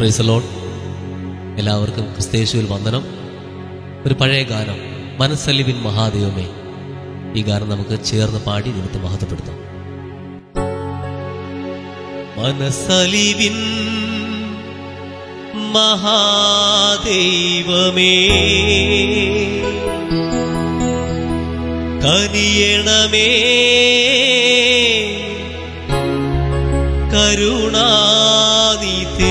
price loan എല്ലാവർക്കും ക്രിസ്തേശുവിൽ വന്ദനം ഒരു പഴയ ഗാനം മനസ്സലിവിൻ മഹാദൈവമേ ഈ ഗാനം നമുക്ക് ചേർന്ന് പാടി നിമിത്ത് മഹത്വപ്പെടുത്താം മനസ്സലിവിൻ മഹാദൈവമേ കനിയണമേ കരുണാനിധേ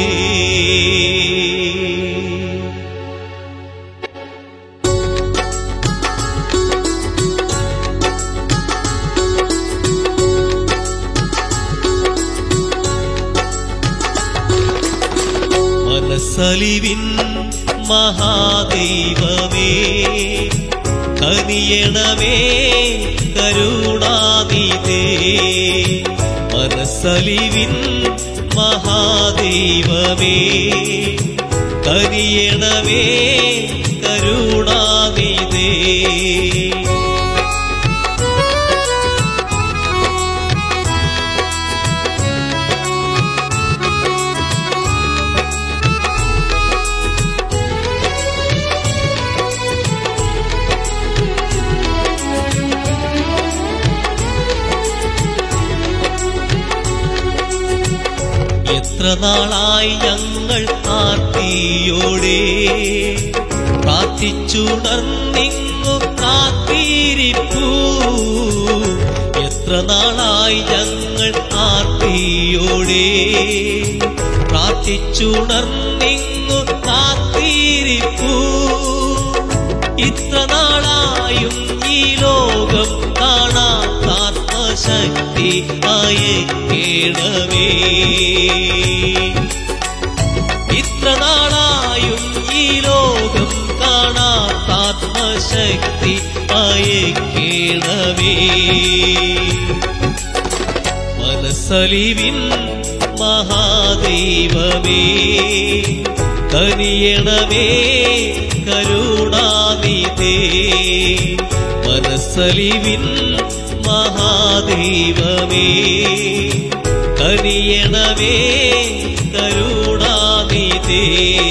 മനസ്സലിവിൻ മഹാദൈവമേ കനിയണമേ കരുണാനിധേ മനസ്സലിവിൻ മഹാദൈവമേ കനിയണമേ കരുണാനിധേ എത്ര നാളായി ഞങ്ങൾ ആർത്തിയോടെ പ്രാർത്ഥിച്ചുണർന്നിങ്ങു കാത്തിരിപ്പൂ എത്ര നാളായി ഞങ്ങൾ ആർത്തിയോടെ പ്രാർത്ഥിച്ചുണർന്നിങ്ങു കാത്തിരിപ്പൂ ഇത്ര നാളായും ഈ ലോകം കാണാത്ത ആത്മശക്തി അയക്കേണമേ ഇത്ര നാളായും ഈ ലോകം കാണാത്ത ആത്മശക്തി അയക്കേണമേ മനസ്സലിവിൻ മഹാദൈവമേ കനിയണമേ കരുണാനിധേ മനസ്സലിവിൻ മഹാദൈവമേ കനിയണമേ കരുണാനിധേ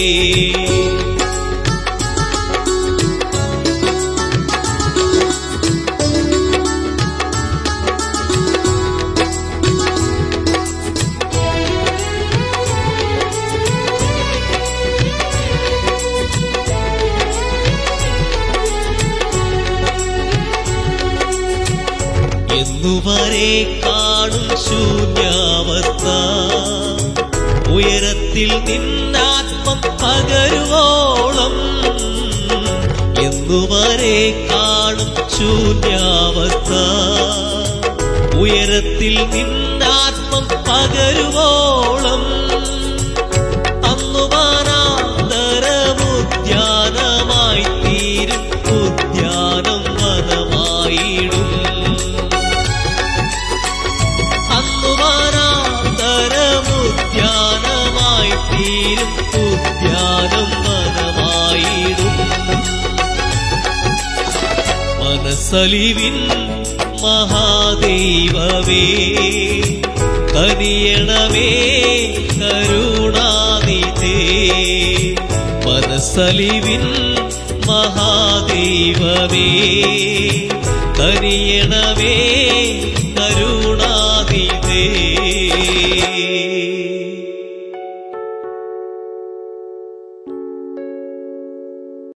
എന്നുവരെ കാണും ശൂന്യാവസ്ഥ ഉയരത്തിൽ നിന്നാത്മം പകരുവോളം എന്നുവരെ കാണും ശൂന്യാവസ്ഥ ഉയരത്തിൽ നിന്നാത്മം പകരുവോളം അന്നുമാനാന്തരമുദ്യാനമായി തീരും ഉദ്യാനം വനമായിടും അന്നുമാനാന്തരമുദ്യാനമായി തീരും ഉദ്യാനം വനമായിടും മനസ്സലിവിൻ മഹാദൈവമേ കനിയണമേ കരുണാനിധേ മനസ്സലിവിൻ മഹാദൈവമേ കനിയണമേ കരുണാനിധേ